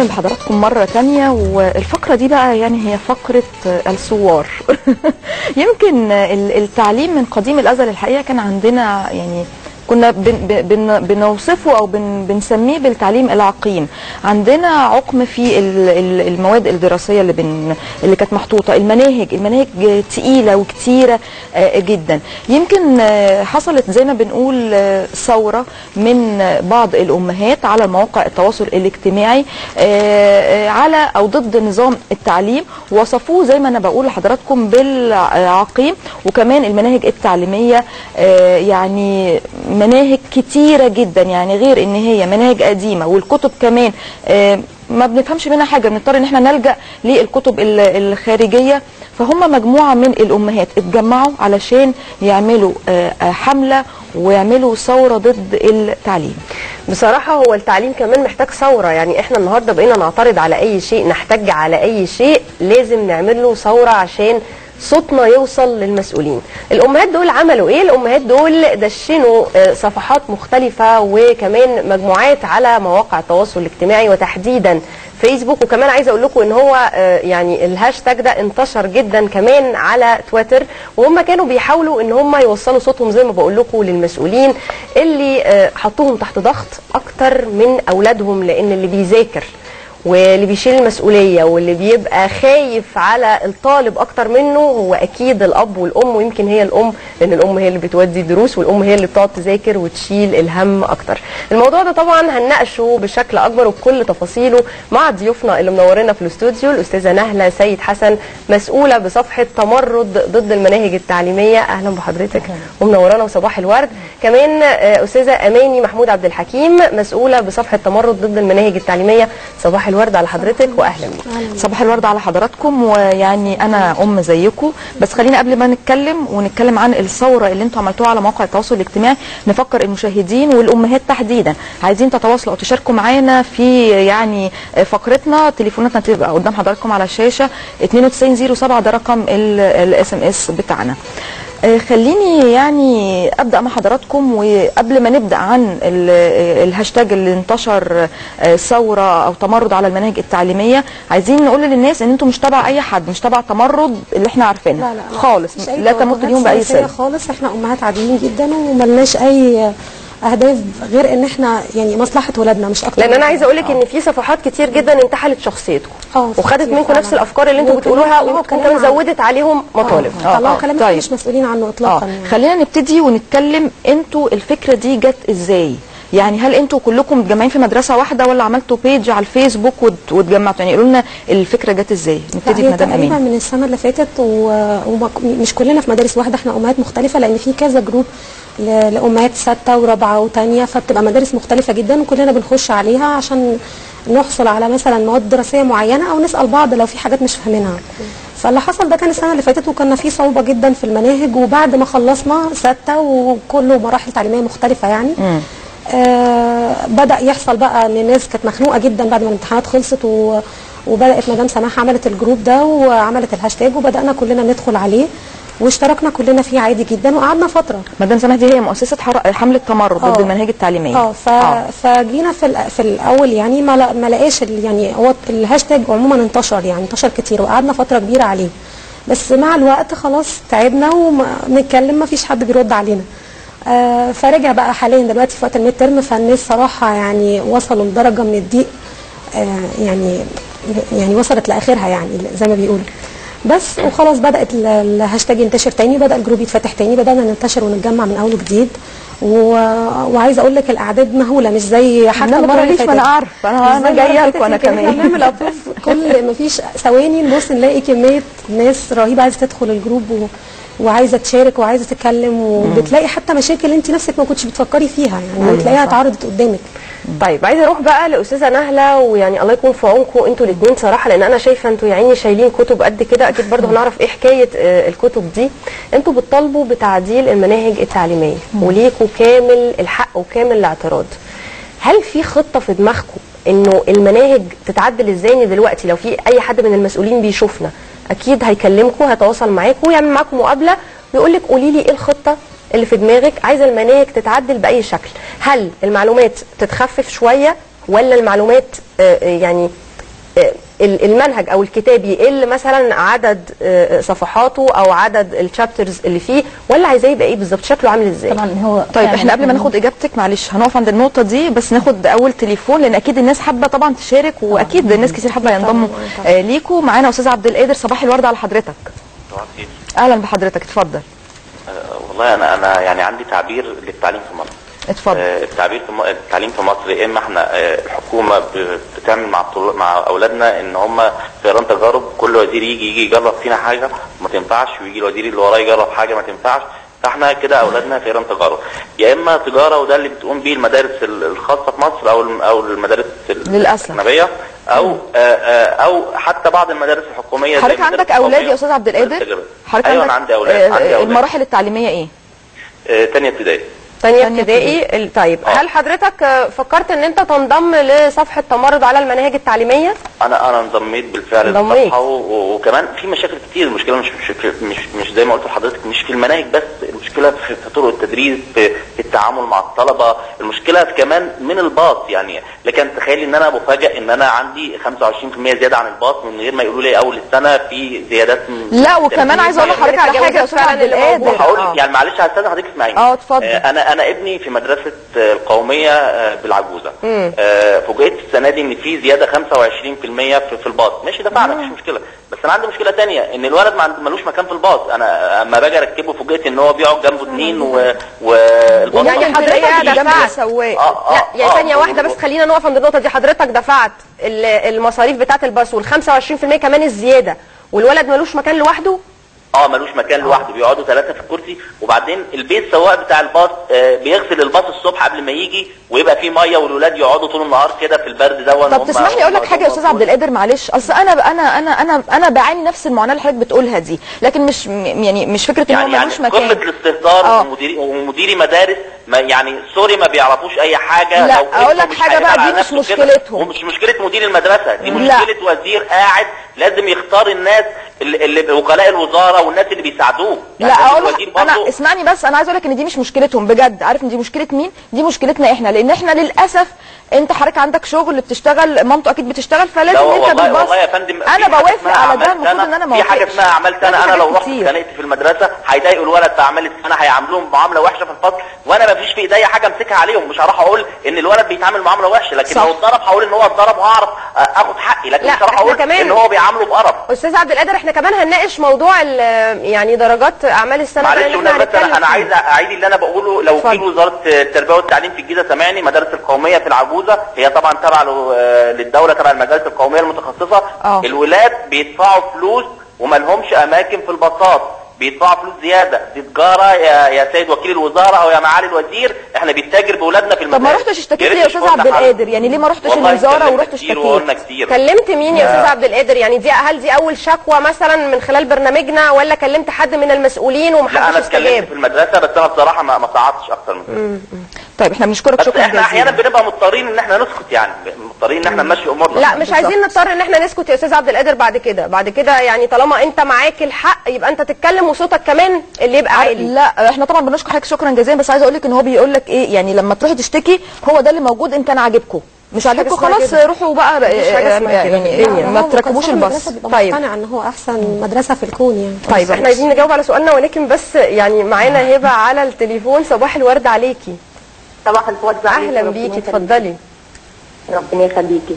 اهلا بحضراتكم مره تانية والفقره دي بقى يعني هي فقره الثوار يمكن ال- التعليم من قديم الازل الحقيقه كان عندنا يعني كنا بن بن بنوصفه او بن بنسميه بالتعليم العقيم عندنا عقم في ال- ال- المواد الدراسيه اللي بن اللي كانت محطوطه المناهج المناهج تقيله وكتيره آه، جدا يمكن آه، حصلت زي ما بنقول آه، ثوره من بعض الامهات على مواقع التواصل الاجتماعي آه، آه، على او ضد نظام التعليم وصفوه زي ما انا بقول لحضراتكم بالعقيم وكمان المناهج التعليميه آه، يعني مناهج كتيره جدا يعني غير ان هي مناهج قديمه والكتب كمان آه، ما بنفهمش منها حاجه بنضطر ان احنا نلجا للكتب ال- الخارجيه فهم مجموعه من الامهات اتجمعوا علشان يعملوا آه، آه، حمله ويعملوا ثوره ضد التعليم بصراحة هو التعليم كمان محتاج ثورة يعني احنا النهاردة بقينا نعترض على اي شيء نحتج على اي شيء لازم نعمل له ثورة عشان صوتنا يوصل للمسؤولين الامهات دول عملوا ايه الامهات دول دشنوا آه، صفحات مختلفة وكمان مجموعات على مواقع التواصل الاجتماعي وتحديدا فيسبوك وكمان عايزه اقول لكم ان هو آه، يعني الهاشتاج ده انتشر جدا كمان على تويتر وهم كانوا بيحاولوا ان هم يوصلوا صوتهم زي ما بقول لكم للمسؤولين اللي آه، حطوهم تحت ضغط اكتر من اولادهم لان اللي بيذاكر واللي بيشيل المسؤوليه واللي بيبقى خايف على الطالب اكتر منه هو اكيد الاب والام ويمكن هي الام لان الام هي اللي بتودي دروس والام هي اللي بتقعد تذاكر وتشيل الهم اكتر. الموضوع ده طبعا هنناقشه بشكل اكبر وبكل تفاصيله مع ضيوفنا اللي منورنا في الاستوديو الاستاذه نهله سيد حسن مسؤوله بصفحه تمرد ضد المناهج التعليميه اهلا بحضرتك ومنورانا وصباح الورد. كمان آه، استاذه اماني محمود عبد الحكيم مسؤوله بصفحه تمرد ضد المناهج التعليميه صباح الورد على حضرتك واهلا بيك. صباح الورد على حضراتكم ويعني انا ام زيكم بس خلينا قبل ما نتكلم ونتكلم عن الثوره اللي انتم عملتوها على مواقع التواصل الاجتماعي نفكر المشاهدين والامهات تحديدا عايزين تتواصلوا او تشاركوا معانا في يعني فقرتنا تليفوناتنا تبقى قدام حضراتكم على الشاشه 9207 ده رقم الاس ام اس بتاعنا آه، خليني يعني ابدا مع حضراتكم وقبل ما نبدا عن ال- آه، الهاشتاج اللي انتشر آه، ثوره او تمرد على المناهج التعليميه عايزين نقول للناس ان انتم مش تبع اي حد مش تبع تمرد اللي احنا عارفينها لا لا لا. خالص مش أي لا تمت توجهات اليوم باي سياسية سبب خالص احنا امهات عاديين جدا وملناش اي اهداف غير ان احنا يعني مصلحه ولادنا مش اكتر لان من انا كده. عايزه اقول لك ان في صفحات كتير جدا انتحلت شخصيتكم اه، وخدت كتير منكم فعلا. نفس الافكار اللي انتم وكمان بتقولوها طلعوا وكمان كلام عن- زودت عليهم مطالب آه، طلعوا آه، كلام طيب. احنا مش مسؤولين عنه اطلاقا اه يعني. خلينا نبتدي ونتكلم انتوا الفكره دي جت ازاي يعني هل انتوا كلكم متجمعين في مدرسه واحده ولا عملتوا بيج على الفيسبوك وات- واتجمعتوا يعني قولوا لنا الفكره جت ازاي لا نبتدي هي بمدام تقريبا امين من السنه اللي فاتت ومش كلنا في مدارس واحده احنا امهات مختلفه لان في كذا جروب ل- لامهات سته ورابعه وثانيه فبتبقى مدارس مختلفه جدا وكلنا بنخش عليها عشان نحصل على مثلا مواد دراسيه معينه او نسال بعض لو في حاجات مش فاهمينها فاللي حصل ده كان السنه اللي فاتت وكنا في صعوبه جدا في المناهج وبعد ما خلصنا سته وكله مراحل تعليميه مختلفه يعني آه بدا يحصل بقى ان الناس كانت مخنوقه جدا بعد ما الامتحانات خلصت و وبدات مدام سماح عملت الجروب ده وعملت الهاشتاج وبدانا كلنا ندخل عليه واشتركنا كلنا فيه عادي جدا وقعدنا فتره مدام سماح دي هي مؤسسه حر- حمله تمرد ضد آه. المناهج التعليميه اه ف... فجينا في ال... في الاول يعني ما, لا... ما لقاش ال... يعني هو الهاشتاج عموما انتشر يعني انتشر كتير وقعدنا فتره كبيره عليه بس مع الوقت خلاص تعبنا ونتكلم ما فيش حد بيرد علينا آه فرجع بقى حاليا دلوقتي في وقت الميد ترم فالناس صراحه يعني وصلوا لدرجه من الضيق آه يعني يعني وصلت لاخرها يعني زي ما بيقولوا بس وخلاص بدات ال- الهاشتاج ينتشر تاني بدا الجروب يتفتح تاني بدانا ننتشر ونتجمع من اول وجديد و... وعايزه اقول لك الاعداد مهوله مش زي حتى لا، ما المره اللي تقوليش، فاتت ما أنا عارفة، أنا- مش أنا زي المرة جاية اللي لكم فاتت، أنا يمكن كمان. احنا بنعمل ابروف كل ما فيش ثواني نبص نلاقي كميه ناس رهيبه عايزه تدخل الجروب و... وعايزه تشارك وعايزه تتكلم وبتلاقي حتى مشاكل انت نفسك ما كنتش بتفكري فيها يعني أيوة، بتلاقيها صح. اتعرضت قدامك طيب عايزه اروح بقى لاستاذه نهله ويعني الله يكون في عونكم انتوا الاثنين صراحه لان انا شايفه انتوا يا عيني شايلين كتب قد كده اكيد برضه هنعرف ايه حكايه آه، الكتب دي انتوا بتطالبوا بتعديل المناهج التعليميه وليكوا كامل الحق وكامل الاعتراض هل في خطه في دماغكم انه المناهج تتعدل ازاي إن دلوقتي لو في اي حد من المسؤولين بيشوفنا اكيد هيكلمكم هيتواصل معاكم ويعمل معاكم مقابله ويقول لك قولي لي ايه الخطه اللي في دماغك عايزه المناهج تتعدل باي شكل هل المعلومات تتخفف شويه ولا المعلومات آه، آه، يعني آه، ال- المنهج او الكتاب يقل مثلا عدد آه، صفحاته او عدد الشابترز اللي فيه ولا عايزاه يبقى ايه بالظبط شكله عامل ازاي طبعا هو طيب فعلاً احنا قبل ما ناخد اجابتك معلش هنقف عند النقطه دي بس ناخد اول تليفون لان اكيد الناس حابه طبعا تشارك واكيد الناس كتير حابه ينضموا آه ليكوا معانا استاذ عبد القادر صباح الورد على حضرتك طبعاً خير. اهلا بحضرتك اتفضل آه، والله انا انا يعني عندي تعبير للتعليم في مصر اتفضل آه، التعبير في م- التعليم في مصر يا اما احنا آه، الحكومه ب- بتعمل مع الطل- مع اولادنا ان هم فيران تجارب كل وزير يجي يجي يجرب فينا حاجه ما تنفعش ويجي الوزير اللي وراه يجرب حاجه ما تنفعش فاحنا كده اولادنا فيران تجارب يا اما تجاره وده اللي بتقوم بيه المدارس ال- الخاصه في مصر او الم- او المدارس ال- للأسف. الاجنبيه او آه، آه، او حتى بعض المدارس الحكوميه زي حضرتك المدارس عندك اولاد القومية يا استاذ عبد القادر والتجريبية. حضرتك ايوه عندك انا عندي اولاد آه، عندي اولاد المراحل التعليميه ايه آه، تانية ابتدائي تانية تانية ابتدائي ال- طيب آه. هل حضرتك آه، فكرت ان انت تنضم لصفحه تمرد على المناهج التعليميه انا انا انضميت بالفعل انضميت. للصفحه و- و- وكمان في مشاكل كتير المشكله مش مش في- مش مش زي ما قلت لحضرتك مش في المناهج بس المشكله في, في طرق التدريس في, في التعامل مع الطلبه المشكله كمان من الباص يعني لكن تخيلي ان انا مفاجئ ان انا عندي 25% زياده عن الباص من غير ما يقولوا لي اول السنه في زيادات من- لا وكمان عايزه اقول لحضرتك على حاجه يا استاذ فعلاً عبد اللي موجود. القادر هقول آه. يعني معلش هستاذن حضرتك اسمعيني اه، اتفضل. آه، انا انا ابني في مدرسه آه، القوميه آه، بالعجوزه آه، فوجئت السنه دي ان في زياده 25% في في الباص ماشي دفعنا مفيش مشكله بس انا عندي مشكله تانية ان الولد ما عند- ملوش مكان في الباص انا اما باجي اركبه فوجئت ان هو بيقعد جنبه اثنين و والباص يعني مفتوح. حضرتك حضرتك دفعت. جنب السواق اه اه لا يعني آه. ثانيه واحده بس خلينا نقف عند النقطه دي حضرتك دفعت ال- المصاريف بتاعه الباص وال 25% كمان الزياده والولد ملوش مكان لوحده اه ملوش مكان لوحده بيقعدوا ثلاثه في الكرسي وبعدين البيت سواق بتاع الباص آه بيغسل الباص الصبح قبل ما يجي ويبقى فيه ميه والولاد يقعدوا طول النهار كده في البرد ده طب تسمح لي اقول لك حاجه يا استاذ عبد القادر معلش اصل انا انا انا انا انا بعاني نفس المعاناه اللي حضرتك بتقولها دي لكن مش م- يعني مش فكره ان هو يعني يعني ملوش قمه مكان الاستهتار آه. ومديري ومديري مدارس ما يعني سوري ما بيعرفوش اي حاجه لا، لو ابنه أقول لك مش حاجة بقى، هيبقى دي على مش نفسه كده. مشكلتهم. ومش مشكله مدير المدرسه دي لا. مشكله وزير قاعد لازم يختار الناس اللي, اللي وكلاء الوزاره والناس اللي بيساعدوه لا يعني لازم اقول الوزير لك انا برضه- اسمعني بس انا عايز اقول لك ان دي مش مشكلتهم بجد عارف ان دي مشكله مين دي مشكلتنا احنا لان احنا للاسف انت حضرتك عندك شغل بتشتغل مامته اكيد بتشتغل لا فلازم انت والله بالباص والله يا فندم في انا حاجة بوافق اسمها على ده أعمال المفروض سنة. ان انا ما في حاجه اوافقش. اسمها اعمال لا، سنه في انا حاجات لو رحت كتير. اتخانقت في المدرسه هيضايقوا الولد في اعمال السنه هيعاملوهم معامله وحشه في الفصل وانا ما فيش في ايديا حاجه امسكها عليهم مش هروح اقول ان الولد بيتعامل معامله وحشه لكن صح. لو اتضرب هقول ان هو اتضرب وهعرف آه، اخد حقي لكن لا، مش هروح إحنا اقول كمان- ان هو بيعامله بقرف استاذ عبد القادر احنا كمان هنناقش موضوع ال- يعني درجات اعمال السنه ده معلش اللي ولا احنا بس انا هنتكلم انا فيه. عايز اعيد اللي انا بقوله لو اتفضل. في وزاره التربيه والتعليم في الجيزه سامعني مدارس القوميه في العجوزه هي طبعا تابعه له- آه، للدوله تبع المدارس القوميه المتخصصه آه. الولاد بيدفعوا فلوس وما لهمش اماكن في الباصات بيدفعوا فلوس زياده دي تجاره يا يا سيد وكيل الوزاره او يا معالي الوزير احنا بيتاجر باولادنا في طب المدارس ما رحتش اشتكيت يا لي ريت يا استاذ تشوفنا عبد حل. القادر يعني ليه ما رحتش والله الوزاره اتكلمنا ورحت كتير وقلنا اشتكيت كتير كلمت مين يا استاذ عبد القادر يعني دي هل دي اول شكوى مثلا من خلال برنامجنا ولا كلمت حد من المسؤولين لا ومحدش انا اتكلمت استجاب في المدرسه بس انا بصراحه ما ما صعدتش اكتر من كده طيب احنا بنشكرك بس شكرا احنا احيانا جزيلا بنبقى مضطرين ان احنا نسكت يعني مضطرين ان احنا نمشي امورنا لا مش عايزين نضطر ان احنا نسكت يا استاذ عبد القادر بعد كده بعد كده يعني طالما انت معاك الحق يبقى انت تتكلم وصوتك كمان اللي يبقى عالي لا احنا طبعا بنشكر حضرتك شكرا جزيلا بس عايزه اقول لك ان هو بيقول لك ايه يعني لما تروحي تشتكي هو ده اللي موجود ان كان عاجبكم مش عاجبكم اسمها خلاص كده. روحوا بقى مفيش حاجة اسمها كده. يعني لا، ما هو تركبوش كان صاحب الباص المدرسة بيبقى طيب مقتنع ان هو احسن مدرسه في الكون يعني طيب احنا عايزين نجاوب على سؤالنا ولكن بس يعني معانا هبه على التليفون صباح الورد عليكي صباح الفل اهلا بيكي اتفضلي ربنا يخليكي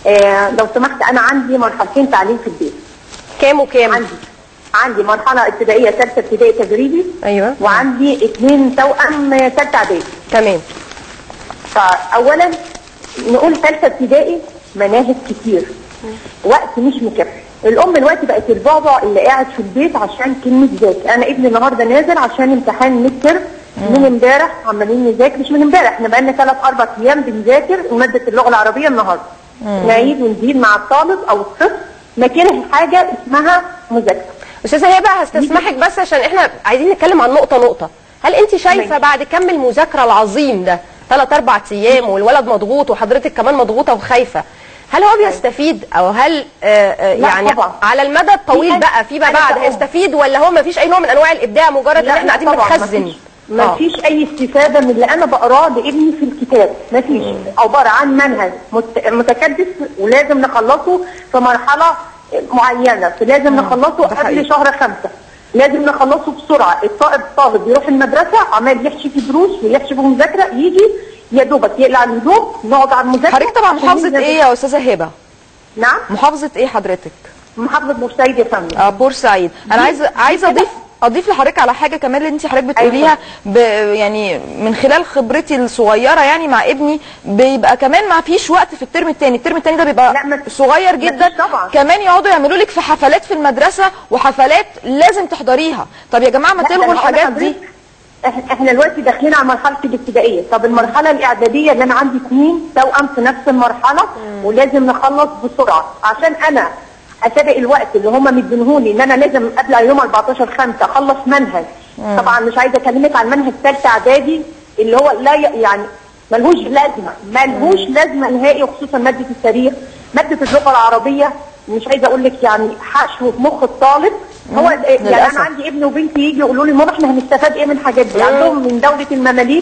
آه لو سمحت انا عندي مرحلتين تعليم في البيت كام وكام عندي عندي مرحله ابتدائيه ثالثه ابتدائي تجريبي ايوه وعندي اثنين توأم ثالثه اعدادي تمام فاولا نقول ثالثه ابتدائي مناهج كتير وقت مش مكفي الام دلوقتي بقت البابا اللي قاعد في البيت عشان كلمه ذاكر انا ابني النهارده نازل عشان امتحان متر من امبارح عمالين نذاكر مش من امبارح احنا بقالنا ثلاث اربع ايام بنذاكر ماده اللغه العربيه النهارده نعيد ونزيد مع الطالب او الطفل ما كره حاجه اسمها مذاكره استاذه هبه هستسمحك بس عشان احنا عايزين نتكلم عن نقطه نقطه هل انت شايفه ماشي. بعد كم المذاكره العظيم ده ثلاث اربع ايام والولد مضغوط وحضرتك كمان مضغوطه وخايفه هل هو بيستفيد او هل آه آه لا يعني طبعا. على المدى الطويل في بقى فيما أنا بعد كأم. هيستفيد ولا هو ما فيش اي نوع من انواع الابداع مجرد ان لا، احنا لا قاعدين طبعاً بنخزن مفيش. ما آه. فيش اي استفاده من اللي انا بقراه لابني في الكتاب ما فيش عباره عن منهج مت- متكدس ولازم نخلصه في مرحله معينه فلازم نخلصه ده حقيقي. قبل شهر خمسة لازم نخلصه بسرعه الطالب الطالب بيروح المدرسه عمال يحشي في دروس ويحشي في مذاكره يجي يا دوبك يقلع الهدوم نقعد على المذاكره حضرتك طبعا محافظه وننزل- ايه يا استاذه هبه نعم محافظه ايه حضرتك محافظه بورسعيد يا فندم اه بورسعيد انا دي- عايزه دي عايزه كده. اضيف اضيف لحضرتك على حاجه كمان اللي انت حضرتك بتقوليها ب يعني من خلال خبرتي الصغيره يعني مع ابني بيبقى كمان ما فيش وقت في الترم الثاني الترم الثاني ده بيبقى لا، ما- صغير ما جدا فيش طبعا. كمان يقعدوا يعملوا لك في حفلات في المدرسه وحفلات لازم تحضريها طب يا جماعه ما لا، ده تلغوا أنا هقول الحاجات دي لحضرتك، إح- احنا دلوقتي داخلين على مرحله الابتدائيه طب المرحله الاعداديه اللي انا عندي اثنين توأم في نفس المرحله ولازم نخلص بسرعه عشان انا اسابق الوقت اللي هم مدينهولي ان انا لازم قبل يوم 14 5 اخلص منهج طبعا مش عايزه اكلمك عن منهج ثالثه اعدادي اللي هو لا ي- يعني ملهوش لازمه ملهوش لازمه نهائي وخصوصا ماده التاريخ ماده اللغه العربيه مش عايزه اقول لك يعني حشو في مخ الطالب هو يعني للأسف. انا عندي ابني وبنتي يجي يقولوا لي ماما احنا هنستفاد ايه من الحاجات دي عندهم من دوله المماليك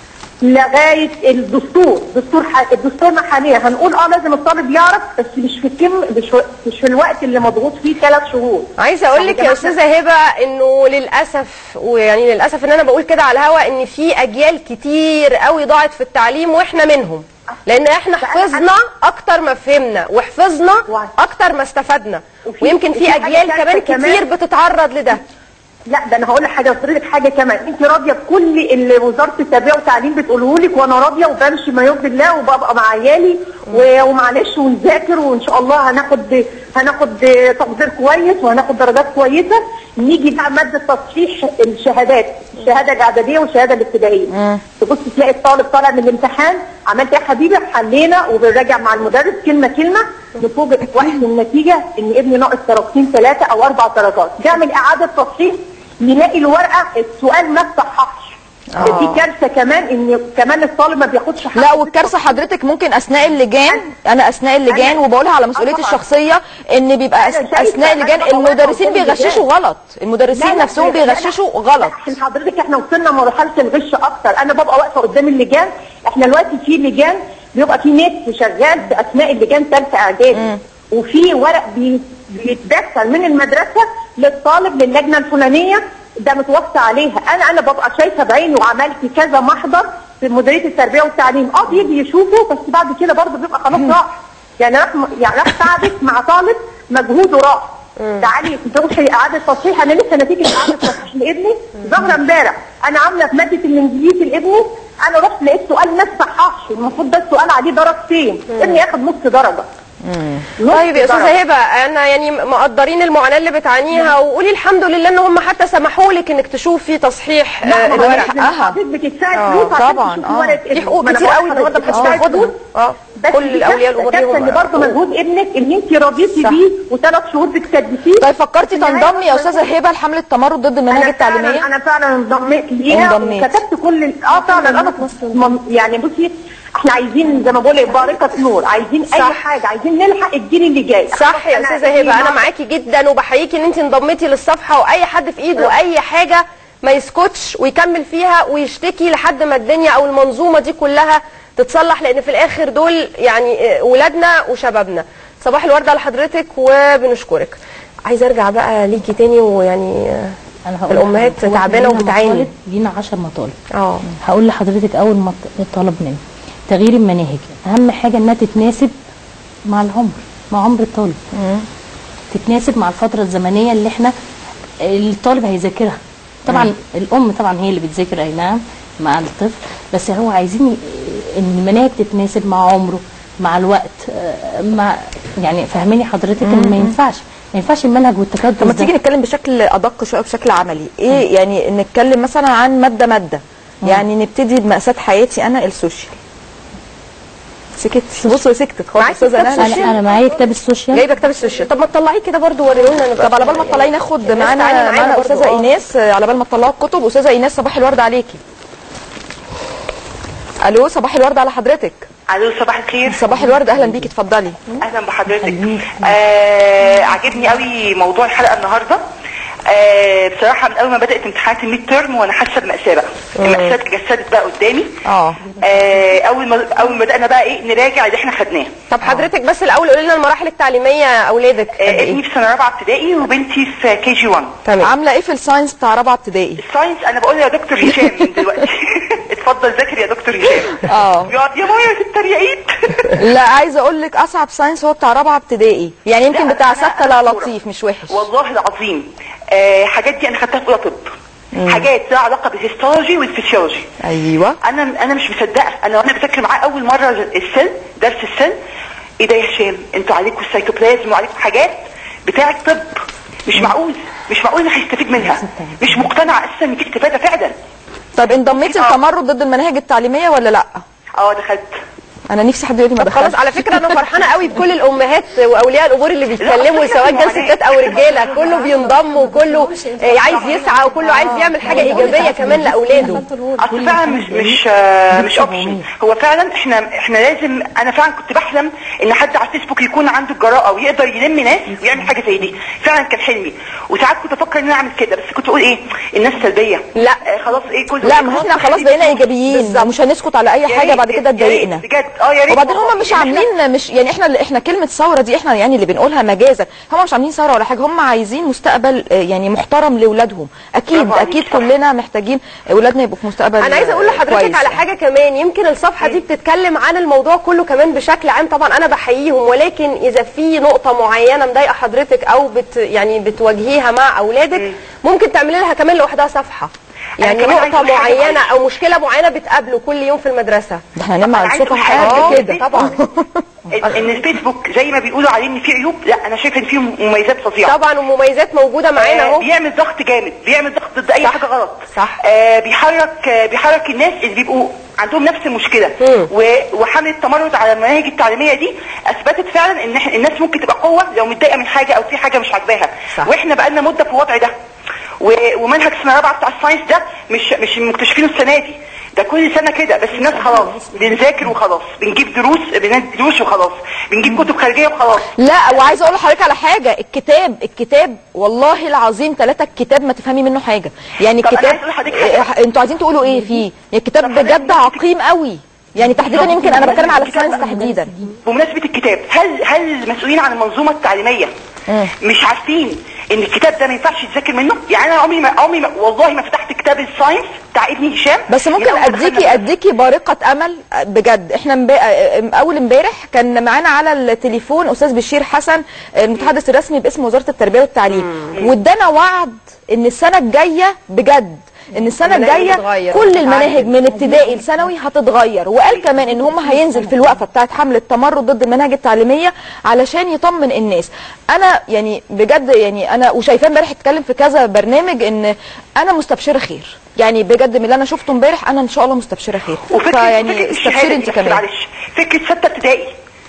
لغايه الدستور دستور ح... دستورنا حاليا هنقول اه لازم الطالب يعرف بس مش في الكم مش في, مش في الوقت اللي مضغوط فيه ثلاث شهور عايزه اقول لك يا استاذه هبه انه للاسف ويعني للاسف ان انا بقول كده على الهوا ان في اجيال كتير قوي ضاعت في التعليم واحنا منهم لان احنا حفظنا اكتر ما فهمنا وحفظنا اكتر ما استفدنا وفي- ويمكن وفي في حاجة اجيال تالتة كمان كمان. كتير بتتعرض لده لا ده انا هقول لك حاجه افترض لك حاجه كمان انت راضيه بكل اللي وزاره التربيه والتعليم بتقوله لك وانا راضيه وبمشي ما يرضي الله وببقى مع عيالي و- ومعلش ونذاكر وان شاء الله هناخد هناخد تقدير كويس وهناخد درجات كويسه نيجي بقى ماده تصحيح الشهادات الشهاده الاعداديه والشهاده الابتدائيه تبص تلاقي الطالب طالع من الامتحان عملت ايه يا حبيبي حلينا وبنراجع مع المدرس كلمه كلمه نفوجئ في وقت النتيجه ان ابني ناقص درجتين ثلاثه او اربع درجات نعمل اعاده تصحيح نلاقي الورقه السؤال ما اتصححش في كارثه كمان ان كمان الطالب ما بياخدش حقه لا والكارثه حضرتك ممكن اثناء اللجان انا اثناء اللجان أنا- وبقولها على مسؤوليتي طبعاً. الشخصيه ان بيبقى أنا أس- شايفة، اثناء اللجان أنا بقولها المدرسين قدام اللجان. بيغششوا غلط لا، المدرسين لا، نفسهم لا، لا، بيغششوا لا، غلط عشان حضرتك احنا وصلنا مرحله الغش اكتر انا ببقى واقفه قدام اللجان احنا دلوقتي في لجان بيبقى في نت شغال في اثناء اللجان ثالثه اعدادي وفي ورق بي- بيتدخل من المدرسه للطالب للجنه الفلانيه ده متوصى عليها انا انا ببقى شايفه بعيني وعملت كذا محضر في مديريه التربيه والتعليم اه بيجي يشوفه بس بعد كده برضه بيبقى خلاص راح يعني راح يعني راح تعبت مع طالب مجهوده راح تعالي تروحي اعاده تصحيح انا لسه نتيجه اعاده تصحيح لابني ظاهره امبارح انا عامله في ماده الانجليزي لابني انا رحت لقيت سؤال ما صححش المفروض ده السؤال عليه درجتين ابني ياخد نص درجه نص طيب يا درجة. استاذه هبه انا يعني مقدرين المعاناه اللي بتعانيها وقولي الحمد لله ان هم حتى سمحوا لك انك تشوفي تصحيح آه، لا ما هو الورق لازم حقها. حضرتك بتدفعي آه، فلوس عشان طبعاً، تشوفي آه. ورقة في ابنك. حقوق ما أنا كتير بقول قوي النهارده لحضرتك محدش بتدفعي بياخدها فلوس. اه بس كل دي الاولياء كارثة- الامور كارثة ليهم ان برضه مجهود ابنك ان انت رضيتي صح. بيه وثلاث شهور بتكدسيه طيب فكرتي تنضمي يا استاذه هبه لحمله التمرد ضد المناهج أنا فعلاً- التعليميه انا فعلا انضميت ليها انضميت. وكتبت كل ال- اه فعلا انا مم- يعني بصي احنا عايزين زي ما بقول لك بارقه نور عايزين اي صح. حاجه عايزين نلحق الجيل اللي جاي صح يا أنا استاذه ابني هبه انا النهاردة- معاكي جدا وبحييكي ان انت انضميتي للصفحه واي حد في ايده اي حاجه ما يسكتش ويكمل فيها ويشتكي لحد ما الدنيا او المنظومه دي كلها تتصلح لان في الاخر دول يعني آه، ولادنا وشبابنا صباح الورد على حضرتك وبنشكرك عايزه ارجع بقى ليكي تاني ويعني آه، انا هقول الامهات لحضرتك، هو تعبانه لينا وبتعاني مطالب- لينا 10 مطالب اه هقول لحضرتك اول مط- طلب مني تغيير المناهج اهم حاجه انها تتناسب مع العمر مع عمر الطالب تتناسب مع الفتره الزمنيه اللي احنا الطالب هيذاكرها طبعا الام طبعا هي اللي بتذاكر اي نعم مع الطفل بس هو عايزين ي- ان المناهج تتناسب مع عمره مع الوقت آه، مع يعني فاهماني حضرتك ان ما ينفعش ما ينفعش المنهج والتكدس طب ما ده. تيجي نتكلم بشكل ادق شويه بشكل عملي ايه يعني نتكلم مثلا عن ماده ماده يعني نبتدي بمأساة حياتي انا السوشيال سكتي بصوا سكتت خالص معاكي استاذه كتاب نهى انا انا معايا كتاب السوشيال جايبه كتاب السوشيال طب ما تطلعيه كده برضو وريهولنا نبقى طب على بال ما تطلعي ناخد الناس معانا تعالي معانا معانا برضو، استاذه آه. ايناس آه، على بال ما تطلعوا الكتب استاذه ايناس صباح الورد عليكي الو صباح الورد على حضرتك الو صباح الخير صباح الورد اهلا بيكي اتفضلي اهلا بحضرتك آه عجبني قوي موضوع الحلقه النهارده آه بصراحه من اول ما بدات امتحانات الميد تيرم وانا حاسه بماساه بقى الماساه اتجسدت بقى قدامي اه آه اول ما اول ما بدانا بقى ايه نراجع اللي احنا خدناه طب حضرتك بس الاول قولي لنا المراحل التعليميه اولادك قد آه ايه ابني في سنه رابعه ابتدائي وبنتي في كي جي 1 تمام عامله ايه في الساينس بتاع رابعه ابتدائي الساينس انا بقول يا دكتور هشام من دلوقتي اتفضل ذاكر يا دكتور هشام اه بيقعد يا ماما تتريقين لا عايزه اقول لك اصعب ساينس هو بتاع رابعه ابتدائي يعني يمكن لا، بتاع أنا- سته أنا لا دكتورة. لطيف مش وحش والله العظيم آه حاجات دي انا خدتها في اولى طب حاجات لها علاقه بالهيستولوجي والفسيولوجي ايوه انا انا مش مصدقه انا وانا بذاكر معاه اول مره السل درس السل ايه ده يا هشام انتوا عليكم السيتوبلازم وعليكم حاجات بتاعه طب مش معقول مش معقول انا هيستفيد منها مش مقتنعه اساسا ان في استفاده فعلا طب انضميتي آه. التمرد ضد المناهج التعليميه ولا لا اه دخلت انا نفسي حد يقول لي ما طب خلاص دخلش على فكره انا فرحانه قوي بكل الامهات واولياء الامور اللي بيتكلموا لا، سواء كان معاناة. ستات او رجاله كله بينضم وكله آه، عايز يسعى وكله عايز يعمل حاجه ايجابيه كمان لاولاده اصل فعلا مش مش آه، مش اوبشن هو فعلا احنا احنا لازم انا فعلا كنت بحلم ان حد على الفيسبوك يكون عنده الجراءه ويقدر يلم ناس ويعمل حاجه زي دي فعلا كان حلمي وساعات كنت افكر ان انا اعمل كده بس كنت اقول ايه الناس سلبيه لا. آه خلاص ايه كل لا ما احنا خلاص بقينا ايجابيين مش هنسكت على اي يا حاجه ريت- بعد كده يا ريت تضايقنا بجد اه يا ريت وبعدين والله. هم مش إن إحنا- عاملين مش يعني احنا اللي احنا كلمه ثوره دي احنا يعني اللي بنقولها مجازا هم مش عاملين ثوره ولا حاجه هم عايزين مستقبل آه، يعني محترم لاولادهم اكيد برافو عليك، اكيد صح. كلنا محتاجين اولادنا يبقوا في مستقبل انا عايزه اقول آه، لحضرتك كويس على يعني. حاجه كمان يمكن الصفحه دي بتتكلم عن الموضوع كله كمان بشكل عام طبعا انا بحييهم ولكن اذا في نقطه معينه مضايقه حضرتك او بت يعني بتواجهيها مع اولادك ممكن تعملي لها كمان لوحدها صفحه يعني كمان عايزة نقطه أقول حاجة معينه معلش. او مشكله معينه بتقابله كل يوم في المدرسه ده احنا هنعمل أنا على عايزة الصبح أقول حاجة. حاجه آه، كده طبعا ان إن الفيسبوك زي ما بيقولوا عليه ان فيه عيوب لا انا شايفه ان فيه مميزات فظيعه طبعا ومميزات موجوده معانا آه، اهو بيعمل ضغط جامد بيعمل ضغط ضد اي صح. حاجه غلط صح. آه بيحرك آه بيحرك الناس اللي بيبقوا عندهم نفس المشكله مم. و- وحمله التمرد على المناهج التعليميه دي اثبتت فعلا ان إحنا- الناس ممكن تبقى قوه لو متضايقه من حاجه او في حاجه مش عاجباها صح. واحنا بقالنا مده في الوضع ده و- ومنهج سنه رابعه بتاع الساينس ده مش مش مكتشفينه السنه دي ده كل سنه كده بس الناس خلاص بنذاكر وخلاص بنجيب دروس بندي دروس وخلاص بنجيب كتب خارجيه وخلاص لا وعايزه اقول لحضرتك على حاجه الكتاب الكتاب والله العظيم ثلاثه الكتاب ما تفهمي منه حاجه يعني طب أنا الكتاب عايزة أقول لحضرتك حاجة. إيه، انتوا عايزين تقولوا ايه فيه يعني الكتاب طب حضرتك بجد عقيم قوي يعني تحديدا يمكن انا بتكلم على الكتاب الساينس بقى تحديدا بمناسبة الكتاب هل هل المسؤولين عن المنظومة التعليمية مش عارفين ان الكتاب ده ما ينفعش يتذاكر منه يعني انا عمري ما عمري ما والله ما فتحت كتاب الساينس بتاع ابني هشام بس من ممكن أول ما اديكي دخلنا. اديكي بارقه امل بجد احنا مب... اول امبارح كان معانا على التليفون استاذ بشير حسن المتحدث الرسمي باسم وزاره التربيه والتعليم وادانا وعد ان السنه الجايه بجد ان السنه المناهج الجايه هتتغير كل وهتتعدل. المناهج من ابتدائي لثانوي هتتغير وقال كمان ان هم هينزل في الوقفه بتاعه حمله تمرد ضد المناهج التعليميه علشان يطمن الناس انا يعني بجد يعني انا وشايفاه امبارح اتكلم في كذا برنامج ان انا مستبشره خير يعني بجد من اللي انا شفته امبارح انا ان شاء الله مستبشره خير وفكرة فيعني فكرة استبشري الشهادة انت دي بس كمان معلش فكرة ستة ابتدائي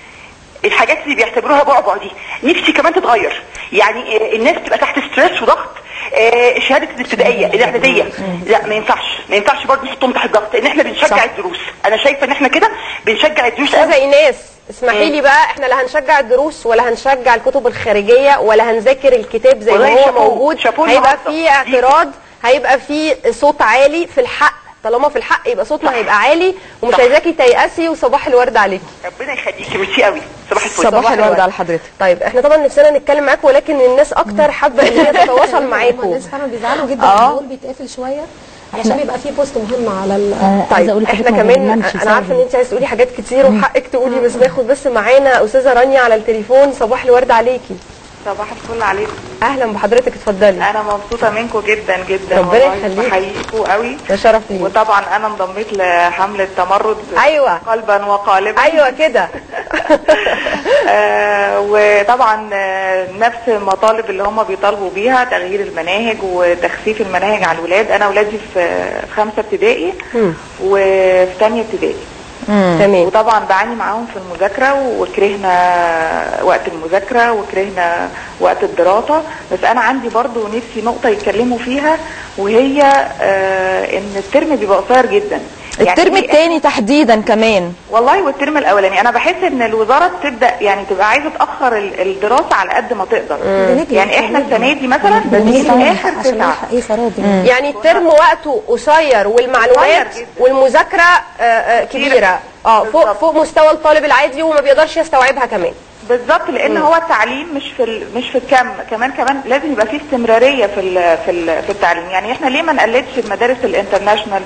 الحاجات اللي بيعتبروها بعبع دي نفسي كمان تتغير يعني آه، الناس تبقى تحت ستريس وضغط آه، شهاده الابتدائيه الاعداديه لا ما ينفعش ما ينفعش برضه نحطهم تحت ضغط ان احنا بنشجع صح. الدروس انا شايفه ان احنا كده بنشجع الدروس استاذه قوي. ايناس اسمحي لي بقى احنا لا هنشجع الدروس ولا هنشجع الكتب الخارجيه ولا هنذاكر الكتاب زي ما والله هو شابوه، موجود شابوه هيبقى النهاردة. في اعتراض هيبقى في صوت عالي في الحق طالما في الحق يبقى صوتنا هيبقى عالي ومش صح. عايزاكي تيأسي وصباح الورد عليكي ربنا يخليكي ميرسي قوي صباح الفل صباح الورد على حضرتك طيب احنا طبعا نفسنا نتكلم معاكم ولكن الناس اكتر حابه ان هي تتواصل معاكم الناس فعلا بيزعلوا جدا آه. الجمهور بيتقفل شويه علشان بيبقى في بوست مهم على ال آه، عايزه اقول طيب لحضرتك احنا ما كمان برنامجش انا عارفه ان سهل. انت عايز تقولي حاجات كتير وحقك تقولي بس ناخد بس معانا استاذه رانيا على التليفون صباح الورد عليكي صباح الفل عليكم اهلا بحضرتك اتفضلي انا مبسوطه منكم جدا جدا ربنا والله يخليك. بحييكم قوي ده شرف لي وطبعا انا انضميت لحمله تمرد ايوه قلبا وقالبا ايوه كده آه وطبعا آه، نفس المطالب اللي هم بيطالبوا بيها تغيير المناهج وتخفيف المناهج على الولاد انا ولادي في في خمسه ابتدائي مم. وفي ثانيه ابتدائي تمام وطبعا بعاني معاهم في المذاكره وكرهنا وقت المذاكره وكرهنا وقت الدراسه بس انا عندي برضو نفسي نقطه يتكلموا فيها وهي آه ان الترم بيبقى قصير جدا الترم يعني الثاني تحديدا كمان والله والترم الاولاني انا بحس ان الوزاره تبدا يعني تبقى عايزه تاخر ال- الدراسه على قد ما تقدر بنجري يعني احنا بنجري. السنه دي مثلا بنيجي في اخر عشان تسعه نلحق ايه فراغ يعني الترم وقته قصير والمعلومات قصير جدا. والمذاكره آه، آه، كبيره اه فوق بالظبط. فوق مستوى الطالب العادي وما بيقدرش يستوعبها كمان بالظبط لان هو التعليم مش في ال- مش في الكم كمان كمان لازم يبقى فيه استمراريه في ال في ال في التعليم يعني احنا ليه ما نقلدش المدارس الانترناشونال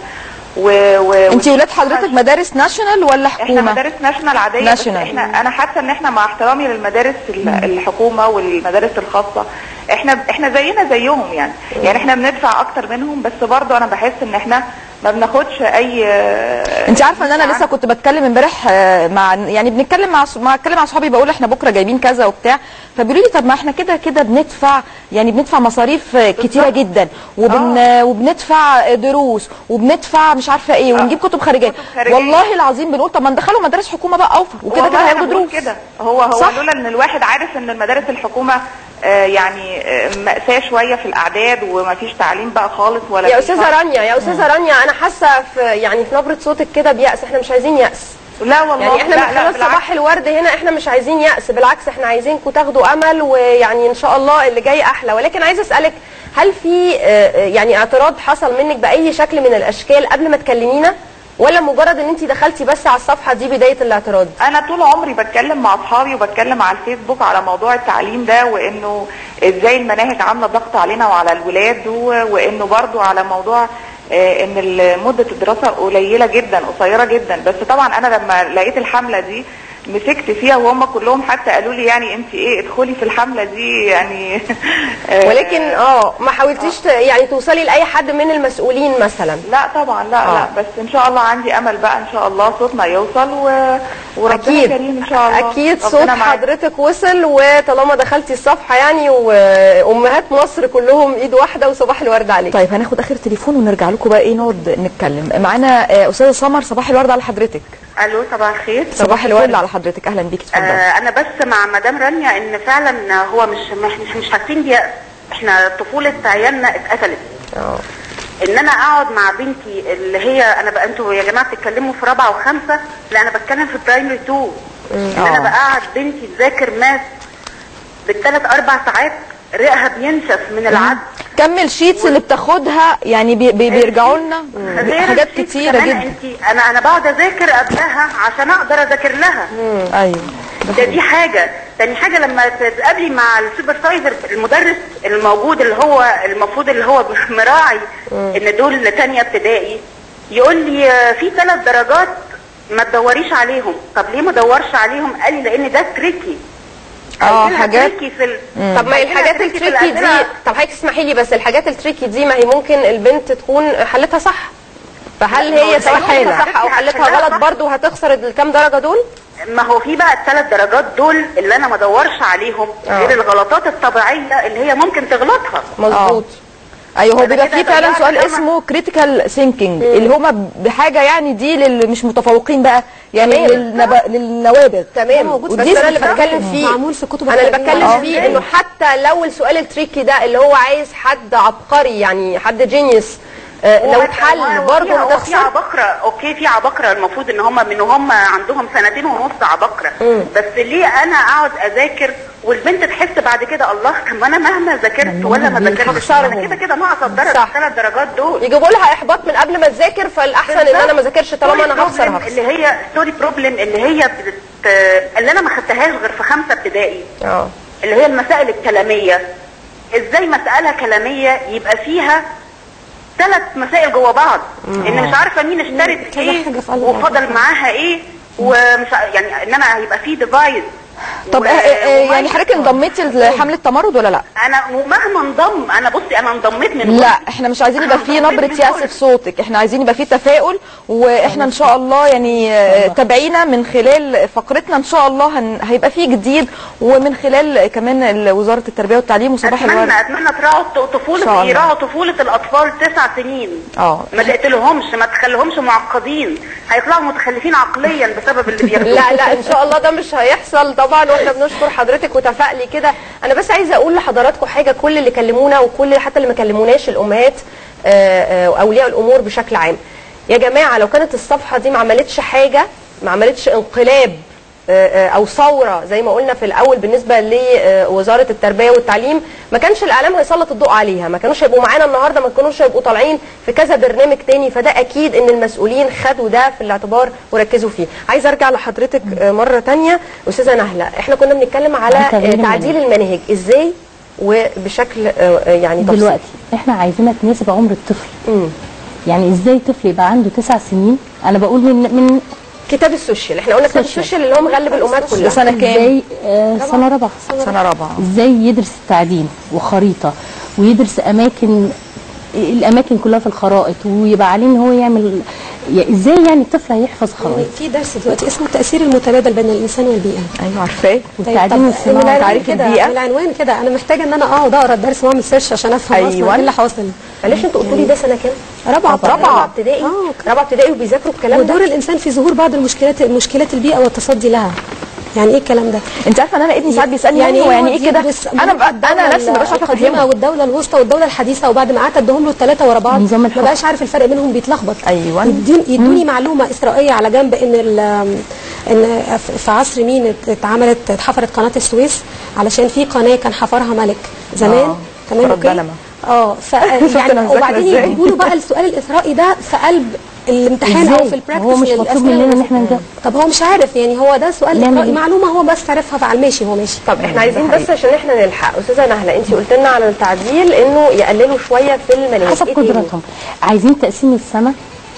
و, و انت ولاد حضرتك مدارس ناشونال ولا احنا حكومه مدارس ناشونال عاديه بس ناشونال. احنا انا حاسه ان احنا مع احترامي للمدارس ال- الحكومه والمدارس الخاصه احنا احنا زينا زيهم يعني يعني احنا بندفع اكتر منهم بس برضه انا بحس ان احنا ما بناخدش اي انت عارفه ان انا لسه كنت بتكلم امبارح آه، مع يعني بنتكلم مع مع اتكلم مع اصحابي بقول احنا بكره جايبين كذا وبتاع فبيقولوا لي طب ما احنا كده كده بندفع يعني بندفع مصاريف آه، كتيره جدا وبن آه. وبندفع آه، دروس وبندفع مش عارفه ايه ونجيب كتب خارجيه كتب خارجية. والله العظيم بنقول طب ما ندخلهم مدارس حكومه بقى اوفر وكده والله كده أنا هياخدوا بقول دروس كده هو هو صح؟ لولا ان الواحد عارف ان المدارس الحكومه آه، يعني آه، مأساة شويه في الاعداد ومفيش تعليم بقى خالص ولا يا في استاذه شرح. رانيا يا استاذه رانيا انا حاسه في يعني في نبره صوتك كده بيأس احنا مش عايزين يأس لا والله يعني احنا لا من لا خلال بالعكس. صباح الورد هنا احنا مش عايزين يأس بالعكس احنا عايزينكم تاخدوا امل ويعني ان شاء الله اللي جاي احلى ولكن عايزه اسالك هل في آه، آه، يعني اعتراض حصل منك باي شكل من الاشكال قبل ما تكلمينا ولا مجرد ان انت دخلتي بس على الصفحه دي بدايه الاعتراض انا طول عمري بتكلم مع اصحابي وبتكلم على الفيسبوك على موضوع التعليم ده وانه ازاي المناهج عامله ضغط علينا وعلى الولاد و- وانه برضو على موضوع آه، ان ال- مده الدراسه قليله جدا قصيره جدا بس طبعا انا لما لقيت الحمله دي مسكت فيها وهم كلهم حتى قالوا لي يعني انت ايه ادخلي في الحمله دي يعني آه، ولكن اه ما حاولتيش ت- يعني توصلي لاي حد من المسؤولين مثلا لا طبعا لا آه. لا بس ان شاء الله عندي امل بقى ان شاء الله صوتنا يوصل و... وربنا اكيد كريم ان شاء الله اكيد ربنا صوت معاك. حضرتك وصل وطالما دخلتي الصفحه يعني وامهات مصر كلهم ايد واحده وصباح الورد عليك طيب هناخد اخر تليفون ونرجع لكم بقى ايه نقعد نتكلم معانا آه، استاذه سمر صباح الورد على حضرتك الو صباح الخير صباح الفل على حضرتك اهلا بيكي اتفضلي آه انا بس مع مدام رانيا ان فعلا هو مش مش مش, مش حاسين بيأس احنا طفوله عيالنا اتقتلت اه ان انا اقعد مع بنتي اللي هي انا بقى انتوا يا جماعه بتتكلموا في رابعه وخمسه لا انا بتكلم في برايمري 2 ان انا آه. بقعد بنتي تذاكر ماث بالثلاث اربع ساعات رئها بينشف من العد كمل شيتس اللي بتاخدها يعني بي بي بيرجعوا لنا غير حاجات الشيت كتيره كمان جدا انت انا انا بقعد اذاكر قبلها عشان اقدر اذاكر لها ايوه ده دي حاجة تاني حاجة لما تتقابلي مع السوبرفايزر المدرس الموجود اللي هو المفروض اللي هو مراعي ان دول تانية ابتدائي يقول لي آه، في ثلاث درجات ما تدوريش عليهم طب ليه ما دورش عليهم قال لي لان ده تريكي اه عايزينها حاجات تريكي في ال... طب ما هي عايزينها الحاجات تريكي في التريكي دي الأسئلة. طب حضرتك اسمحي لي بس الحاجات التريكي دي ما هي ممكن البنت تكون حلتها صح فهل ما هو هي سواء استحالة. حلتها صح او حلتها حلها غلط صح. برضه هتخسر الكام درجه دول ما هو في بقى الثلاث درجات دول اللي انا ما ادورش عليهم آه. غير الغلطات الطبيعية اللي هي ممكن تغلطها مظبوط ايوه هو أنا بيبقى كده فيه فعلا ضيعت سؤال خمس- اسمه كريتيكال ثينكينج اللي هما بحاجه يعني دي للي مش متفوقين بقى يعني تمام. للنب... للنوابغ تمام موجود بس ودي انا اللي استفادة. بتكلم فيه معمول في كتب انا اللي التربية. بتكلم آه. فيه انه حتى لو السؤال التريكي ده اللي هو عايز حد عبقري يعني حد جينيوس آه لو هو اتحل هو برضه في- هو في هتخسر عباقرة اوكي في عباقرة المفروض ان هم من هم عندهم سنتين ونص عباقرة بس ليه انا اقعد اذاكر والبنت تحس بعد كده الله طب ما انا مهما ذاكرت ولا ما ذاكرتش انا كده كده ناقصه الدرجه صح. الثلاث درجات دول يجيبوا لها احباط من قبل ما تذاكر فالاحسن ان انا ما ذاكرش طالما انا هخسر problem هخسر اللي هي ستوري بروبلم اللي هي بت... اللي انا ما خدتهاش غير في خمسه ابتدائي اه اللي هي المسائل الكلاميه ازاي مساله كلاميه يبقى فيها ثلاث مسائل جوه بعض ان مش عارفه مين اشترت كذا ايه حاجة في قلب وفضل الأرض. معاها ايه ومش ع- يعني انما هيبقى في ديفايس طب آه، آه، يعني حضرتك انضميتي لحمله تمرد ولا لا؟ انا ومهما انضم انا بصي انا انضميت من لا احنا مش عايزين يبقى فيه أنا نبره انضميت يأس من في صوتك احنا عايزين يبقى فيه تفاؤل واحنا ان شاء الله يعني آه، تابعينا من خلال فقرتنا ان شاء الله هن... هيبقى فيه جديد ومن خلال كمان ال- وزاره التربيه والتعليم وصباح الورد اتمنى اتمنى تراعوا الط- إن شاء طفوله الله. يراعوا طفوله الاطفال تسع سنين اه ما تقتلهمش ما تخليهمش معقدين هيطلعوا متخلفين عقليا بسبب اللي بياخدوه لا لا ان شاء الله ده مش هيحصل طبعا واحنا بنشكر حضرتك وتفائلي كده انا بس عايزه اقول لحضراتكم حاجه كل اللي كلمونا وكل حتى اللي ما كلموناش الامهات آه، آه، واولياء الامور بشكل عام يا جماعه لو كانت الصفحه دي ما عملتش حاجه ما عملتش انقلاب آه، آه، او ثوره زي ما قلنا في الاول بالنسبه لوزاره التربيه والتعليم ما كانش الاعلام هيسلط الضوء عليها ما كانوش هيبقوا معانا النهارده ما كانوش هيبقوا طالعين في كذا برنامج تاني فده اكيد ان المسؤولين خدوا ده في الاعتبار وركزوا فيه عايزه ارجع لحضرتك آه، مره تانية استاذه نهله احنا كنا بنتكلم على عن تغيير آه، تعديل المناهج ازاي وبشكل آه، آه، يعني تفصيلي دلوقتي احنا عايزينها تناسب عمر الطفل مم. يعني ازاي طفل يبقى عنده تسع سنين انا بقول من من كتاب السوشيال احنا قلنا كتاب السوشيال. السوشيال اللي هو مغلب الامهات كلها سنة كام؟ ازاي آه سنه رابعه سنه رابعه ازاي يدرس التعليم وخريطه ويدرس اماكن الاماكن كلها في الخرائط ويبقى عليه ان هو يعمل يعني ازاي يعني الطفل هيحفظ خرائط في درس دلوقتي اسمه التاثير المتبادل بين الانسان والبيئه ايوه عارفاه والتعليم من والصناعه العنوان تعريف كده البيئة. من العنوان كده انا محتاجه ان انا اقعد اقرا الدرس واعمل سيرش عشان افهم أيوة. اصلا ايه اللي حاصل معلش انتوا قلتوا لي ده سنه كام؟ رابعه رابعه ابتدائي اه رابعه ابتدائي وبيذاكروا الكلام ده ودور الانسان في ظهور بعض المشكلات مشكلات البيئه والتصدي لها يعني ايه الكلام ده انت عارفه ان انا ابني ساعات بيسالني يعني هو يعني ايه كده انا بقى انا نفسي ما بقاش عارفه القديمه افهمه والدوله الوسطى والدوله الحديثه وبعد ما قعدت ادهم له الثلاثه ورا بعض نظام ما الحكم. بقاش عارف الفرق بينهم بيتلخبط أيوة. يدون- يدوني معلومه اسرائيليه على جنب ان ال- ان في عصر مين اتعملت اتحفرت قناه السويس علشان في قناه كان حفرها ملك زمان آه، تمام حفرت اوكي بلمة. اه ف شفت يعني أنا مذاكرة وبعدين إزاي؟ يجيبوا له بقى السؤال الاثرائي ده في قلب الامتحان او إزاي؟ في البراكتس هو مش مطلوب الأسئلة مننا إن والمس- إحنا نجاوب. طب هو مش عارف يعني هو ده سؤال نعمل اثرائي إيه؟ معلومه هو بس عارفها فعلى ماشي هو ماشي طب احنا عايزين بس عشان احنا نلحق استاذه نهله انت قلت لنا على التعديل انه يقللوا شويه في المناهج حسب إيه تاني؟ قدراتهم عايزين تقسيم السنه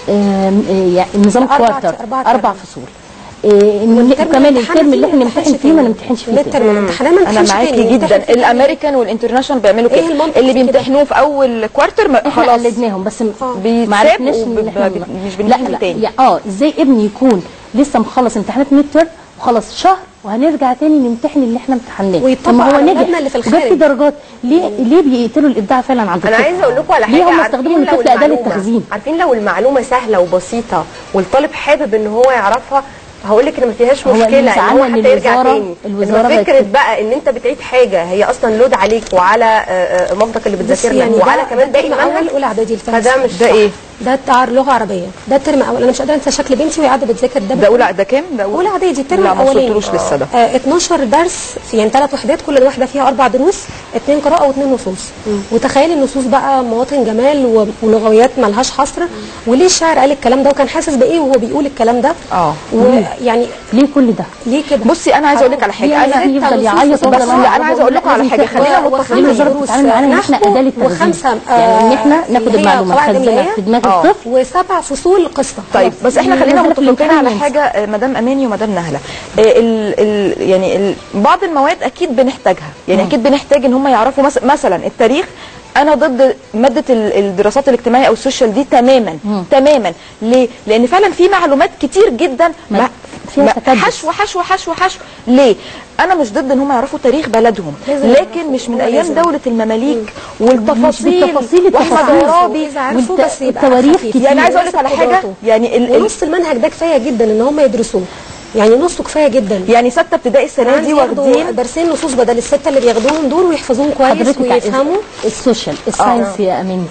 آم، آه، يعني نظام أربعة- كوارتر أربعة اربع ترم. فصول آه، إن والترم كمان الامتحان الترم فيه اللي احنا ما نمتحن نمتحنش فيه ما تاني. نمتحنش فيه الميد ترم تاني. الامتحانات ما انا نمتحنش معاكي تاني، نمتحن جدا فيه تاني. الامريكان والانترناشونال بيعملوا إيه كده المنطق اللي في كده؟ بيمتحنوه في اول كوارتر ما- احنا خلاص قلدناهم بس م- بيتساب ما عرفناش وب- ان احنا ب- مش لا بنمتحن لا تاني. يا- اه ازاي ابني يكون لسه مخلص امتحانات ميد ترم وخلاص شهر وهنرجع تاني نمتحن اللي احنا امتحناه ويطبق طب ما هو على نجح أولادنا اللي في وجاب الخارج. فيه درجات ليه ليه بيقتلوا الابداع فعلا عند انا الطفل؟ عايزه اقول لكم على حاجه ليه هم عارفين استخدموا لو الطفل اداه المعلومة- للتخزين عارفين لو المعلومه سهله وبسيطه والطالب حابب ان هو يعرفها هقول لك ان ما فيهاش هو اللي مشكله ان هو زعلنا إن حتى يرجع الوزارة- تاني الوزارة إنما بقت فكره كده. بقى ان انت بتعيد حاجه هي اصلا لود عليك وعلى آه، آه، مامتك اللي بص بتذاكر لك يعني ده- وعلى كمان ده باقي ترم اول المنهج اولى اعدادي الفرنسي فده مش ده صح. ايه ده بتاع لغه عربيه ده الترم اول انا مش قادره انسى شكل بنتي وهي قاعده بتذاكر ده ده اولى ده كام ده اولى اعدادي الترم لا ما الاولاني وصلتلوش لسه ده آه 12 درس في يعني ثلاث وحدات كل واحده فيها اربع دروس اثنين قراءه واثنين نصوص وتخيلي النصوص بقى مواطن جمال و- ولغويات ملهاش حصر وليه الشاعر قال الكلام ده وكان حاسس بايه وهو بيقول الكلام ده اه ويعني ليه كل ده؟ ليه كده بصي انا عايزه اقول لك على حاجه يعني انا يفضل يعيط بس ويفضل لا انا عايزه اقول لكم على حاجه خلينا متفقين ليه الوزاره دروس بتتعامل معانا ان احنا نحو اداه للتخزين وخمسه يعني ان احنا آه، ناخد اللي هي المعلومه قواعد نخزنها إملائية. في دماغ آه. الطفل وسبع فصول قصه طيب بس احنا خلينا نزلت متفقين الامتحان على ننسى. حاجه آه، مدام اماني ومدام نهله آه، ال ال يعني ال بعض المواد اكيد بنحتاجها يعني اكيد بنحتاج ان هم يعرفوا مس مثلا التاريخ انا ضد ماده ال- الدراسات الاجتماعيه او السوشيال دي تماما تماما ليه لان فعلا في معلومات كتير جدا ما- ما فيها ما- تكدس. حشو حشو حشو حشو ليه انا مش ضد ان هم يعرفوا تاريخ بلدهم لكن مش من ايام دوله المماليك والتفاصيل بالتفاصيل واحمد التفاصيل. عرابي إذا عرفوا والت- بس يبقى التواريخ خفيف. كتير. يعني عايزه اقول لك على نفس حاجه قدراته. يعني ال ال ونص المنهج ده كفايه جدا ان هم يدرسوه يعني نصه كفايه جدا يعني سته ابتدائي السنه عندي دي ياخدوا واخدين درسين نصوص بدل السته اللي بياخدوهم دول ويحفظوهم كويس حضرتك ويفهموا السوشيال الساينس يا امين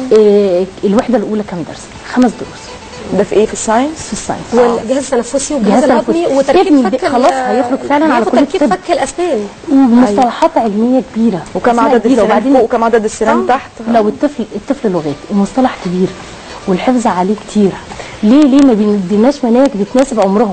إيه الوحده الاولى كام درس؟ خمس دروس ده في ايه في الساينس في الساينس والجهاز التنفسي والجهاز جهاز الهضمي تنفسي. وتركيب ابني فك ده ال- خلاص هيخرج فعلا على بياخد كلية تركيب الطب. فك الاسنان ومصطلحات علميه كبيره وكم أسماء عدد كبيرة. السنان وبعدين فوق وكم عدد السنان تحت لو الطفل الطفل لغات المصطلح كبير والحفظ عليه كتير ليه ليه ما بيديناش مناهج بتناسب عمرهم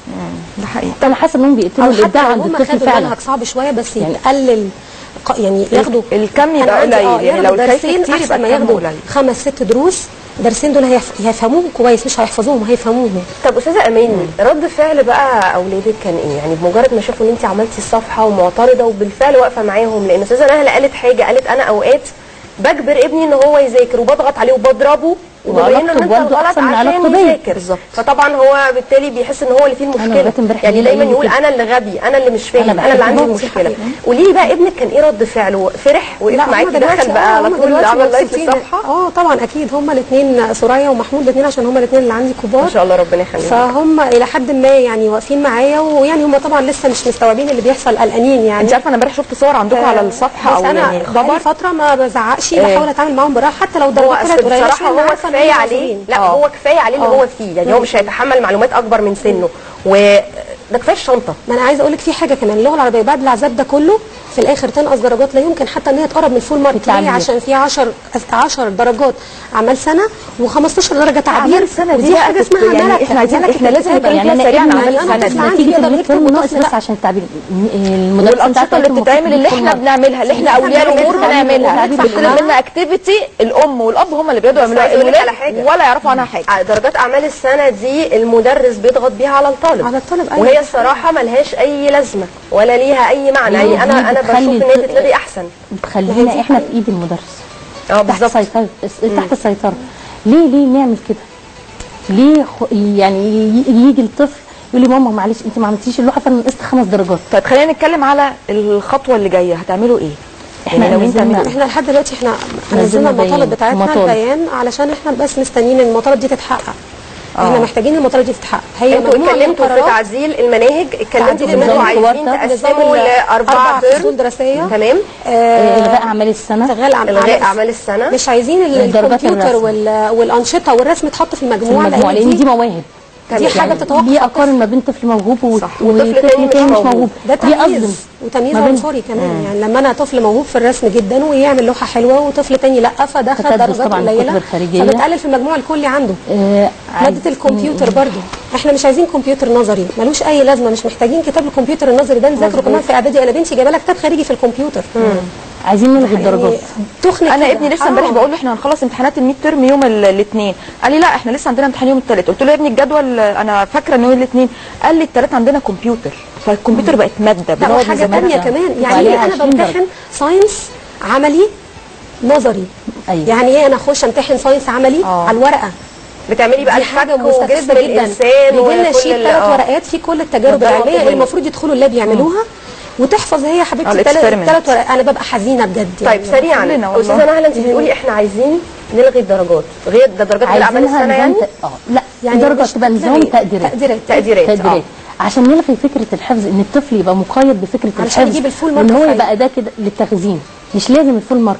ده حقيقي انا حاسه انهم بيقتلوا او حتى الابداع لو عند هم الطفل خدوا فعلا المنهج صعب شويه بس يعني- يقلل ق- يعني ياخدوا الكم أنا يبقى عندي- قليل آه، يعني لو ياخدوا الكيف درسين كتير يبقى احسن ما الكم ياخدوا قليل خمس ست دروس درسين دول هيف- هيفهموهم كويس مش هيحفظوهم هيفهموهم طب استاذه اماني رد فعل بقى اولادك كان ايه يعني بمجرد ما شافوا ان انت عملتي الصفحه ومعترضه وبالفعل واقفه معاهم لان استاذه نهله قالت حاجه قالت انا اوقات بجبر ابني ان هو يذاكر وبضغط عليه وبضربه وببين له ان وعلاقته انت بوالده الغلط أحسن من عشان علاقته بيا. يذاكر بالظبط. فطبعا هو بالتالي بيحس ان هو اللي فيه لغاية المشكله امبارح يعني بالليل دايما قايل يقول كده. انا اللي غبي انا اللي مش فاهم أنا انا اللي عندي بحبه. المشكله قولي لي بقى ابنك كان ايه رد فعله فرح وقف لا، معاكي هما دلوقتي- دخل بقى آه، على هما طول دلوقتي عمل لايك مبسوطين. للصفحه اه طبعا اكيد هما الاثنين سوريا ومحمود الاثنين عشان هما الاثنين اللي عندي كبار ما شاء الله ربنا يخليهم فهم الى حد ما يعني واقفين معايا ويعني هم طبعا لسه مش مستوعبين اللي بيحصل قلقانين يعني انت عارفه انا امبارح شفت صور عندكم على الصفحه بس او انا يعني بقالي خبر فتره ما بزعقش إيه. بحاول اتعامل معاهم براحه حتى لو هو درجات أصل طلعت قليله بصراحة عشان هو عارفة كفايه ليه عليه معذورين. لا آه. هو كفايه عليه اللي آه. هو فيه يعني هو مش هيتحمل معلومات اكبر من سنه وده كفايه الشنطه ما انا عايزه اقول لك في حاجه كمان اللغه العربيه بعد العذاب ده كله في الاخر تنقص درجات لا يمكن حتى ان هي تقرب من الفول مارك ليه التعبير. عشان في 10 10 درجات اعمال سنه و15 درجه تعبير أعمال سنة دي ودي بقى حاجه كنت- اسمها يعني ملكه إحنا عايزين- ملكة إحنا لازم الكتابة. نتكلم يعني سريعاً انا عن ابني السنة أنا دي. طفل عندي نتيجه يقدر الميد يكتب ترم ناقص وطفل بس لا. عشان التعبير المدرسه والانشطه بتاعته اللي بتتعمل اللي احنا المفروض بنعملها اللي احنا اولياء الامور بنعملها تعبير تطلب بالعمل. منا اكتيفيتي الام والاب هم اللي بيقعدوا يعملوها عايزة أقول لك الولاد على حاجة. ولا يعرفوا عنها حاجه ع- درجات اعمال السنه دي المدرس بيضغط بيها على الطالب على الطالب، أيوة. وهي الصراحه ملهاش اي لازمه ولا ليها اي معنى هي يعني انا دي انا بشوف بتخلي ان هي الط- تتلغي احسن بتخلينا احنا في ايد المدرس اه تحت بالظبط سيطرة تحت السيطرة ليه ليه نعمل كده ليه خ... يعني ي- يجي الطفل يقول لي ماما معلش انت ما عملتيش اللوحه فانا نقصت خمس درجات طيب خلينا نتكلم على الخطوه اللي جايه هتعملوا ايه إحنا يعني ناويين نزلنا- تعملوا إيه؟ احنا لحد دلوقتي احنا نزلنا نزلنا المطالب بيان. بتاعتنا مطالب. البيان علشان احنا بس مستنيين ان المطالب دي تتحقق احنا محتاجين المطالب دي تتحقق هي انتوا مجموعه من اتكلمتوا في القرارات تعديل المناهج اتكلمتوا تعديل في انكم المناهج عايزين نظام تقسموا ال- لاربع أربع فصول ترم دراسية. تمام آه، الغاء اعمال السنه شغال عم- الغاء اعمال السنه مش عايزين ال- درجات الكمبيوتر الرسم. وال- والانشطه والرسم يتحط في في المجموعه المجموعه لان دي مواهب دي حاجه بتتوقف دي اقارن ما بين طفل موهوب و- صح. وطفل وطفل تاني مش تاني مش موهوب. موهوب ده دي اظلم تمييز وتمييز ما بين- عنصري كمان يعني لما انا طفل موهوب في الرسم جدا ويعمل لوحه حلوه وطفل تاني لا فده خد فتدرس درجات طبعاً الكتب قليله الخارجية. فبتقلل في المجموع الكلي عنده آه عايز- ماده الكمبيوتر برضو احنا مش عايزين كمبيوتر نظري ملوش اي لازمه مش محتاجين كتاب الكمبيوتر النظري ده نذاكره كمان في اعدادي انا بنتي جايبه لها كتاب خارجي في الكمبيوتر عايزين نلغي الدرجات تخنق انا كده. ابني لسه آه. امبارح بقول له احنا هنخلص امتحانات الميد ترم يوم الاثنين قال لي لا احنا لسه عندنا امتحان يوم الثلاث قلت له يا ابني الجدول انا فاكره انه يوم الاثنين قال لي الثلاث عندنا كمبيوتر فالكمبيوتر بقت ماده لا بنقعد وحاجه نذاكرها. تانية كمان يعني وعليها إيه انا 20 بمتحن درجة. ساينس عملي نظري أيوة. يعني ايه انا اخش امتحن ساينس عملي آه. على الورقه بتعملي بقى دي حاجه الفك وجسم مستفزه جدا الانسان بيجي لنا وكل شيت ال- ثلاث آه. ورقات فيه كل التجارب ده العلميه مهم. اللي المفروض يدخلوا اللاب يعملوها وتحفظ هي يا حبيبتي آه، الثلاث الإكسبيرمنت. ثلاث ورقات انا ببقى حزينه بجد طيب يعني. سريعا كلنا والله. استاذه نهله انت بتقولي احنا عايزين نلغي الدرجات غير ده درجات غير اعمال عايزينها السنه نظام يعني ت- اه لا يعني يعني درجه مش تبقى نظام تلغي. تقديرات تقديرات. تقديرات تقديرات اه عشان نلغي فكره الحفظ ان الطفل يبقى مقيد بفكره علشان الحفظ يجيب الفول وان مارك هو صحيح. يبقى اداه كده للتخزين مش لازم الفول مارك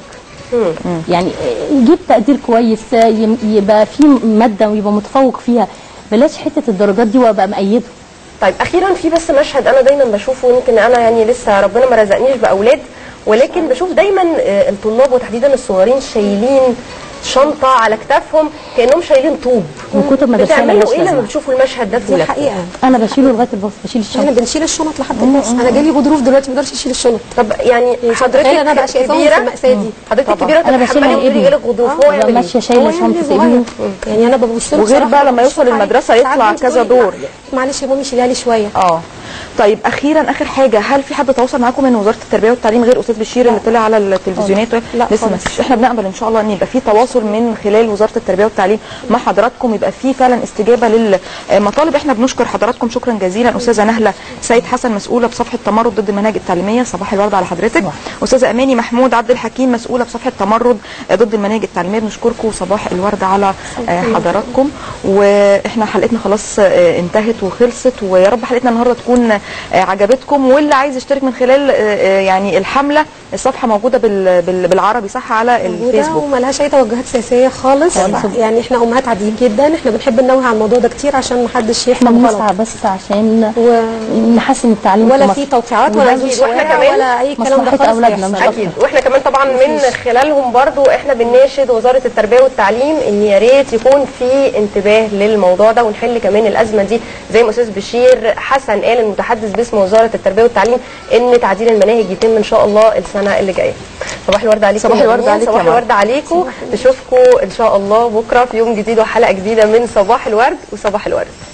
يعني آه، يجيب تقدير كويس آه، يم- يبقى في ماده ويبقى متفوق فيها بلاش حته الدرجات دي وابقى مأيده طيب اخيرا في بس مشهد انا دايما بشوفه يمكن انا يعني لسه ربنا ما رزقنيش باولاد ولكن بشوف دايما آه، الطلاب وتحديدا الصغيرين شايلين شنطه على كتافهم كانهم شايلين طوب وكتب مدرسيه بتعملوا ملهاش ايه لما لازمه بتشوفوا المشهد ده في دي ولادكم؟ حقيقه انا بشيله لغايه الباص بشيل احنا الشنطه بنشيل الشنط لحد الباص انا جالي غضروف دلوقتي ما اقدرش اشيل الشنط طب يعني تخيل حضرتك انا بقى شايفاهم في كبيره المأساة دي. حضرتك كبيره انا تتحملي بشيلها وتقولي ابني جالك غضروف هو ببقى يعمل ايه؟ ماشيه هو شايله يعني شنطه صغير. ابني يعني انا ببص له وغير بصراحة بقى لما مش يوصل عارفة المدرسة عليه. يطلع ساعات بنتي كذا تقولي دور. معلش يا مامي شيلها لي شويه اه طيب اخيرا اخر حاجه هل في حد تواصل معاكم من وزاره التربيه والتعليم غير استاذ بشير اللي طلع على التلفزيونات لا لسه ما خالص. فيش احنا بنقبل ان شاء الله ان يبقى في تواصل من خلال وزاره التربيه والتعليم مع حضراتكم يبقى في فعلا استجابه للمطالب احنا بنشكر حضراتكم شكرا جزيلا استاذه نهله سيد حسن مسؤوله بصفحه تمرد ضد المناهج التعليميه صباح الورد على حضرتك استاذه اماني محمود عبد الحكيم مسؤوله بصفحه تمرد ضد المناهج التعليميه بنشكركم صباح الورد على آه، حضراتكم واحنا حلقتنا خلاص آه، انتهت وخلصت ويا رب حلقتنا النهارده تكون آه، عجبتكم واللي عايز يشترك من خلال آه، آه، يعني الحمله الصفحه موجوده بال- بال- بالعربي صح على موجودة الفيسبوك وملهاش اي توجهات سياسيه خالص يعني احنا امهات عاديين جدا احنا بنحب ننوه على الموضوع ده كتير عشان محدش احنا يفهم غلط بنسعى بس عشان و... نحسن التعليم ولا في في مصر. توقيعات ولا وده نزول أكيد. وإحنا شوارع كمان ولا اي كلام ده مصلحة خالص أولادنا بيحصل. مش اكيد واحنا كمان طبعا من خلالهم برضو احنا بنناشد وزاره التربيه والتعليم ان يا ريت يكون في انتباه للموضوع ده ونحل كمان الازمه دي زي ما استاذ بشير حسن قال المتحدث باسم وزاره التربيه والتعليم ان تعديل المناهج يتم ان شاء الله السنه اللي جايه صباح الورد عليكم صباح يا الورد جميع. عليك يا صباح مرة. الورد عليكم نشوفكم ان شاء الله بكره في يوم جديد وحلقه جديده من صباح الورد وصباح الورد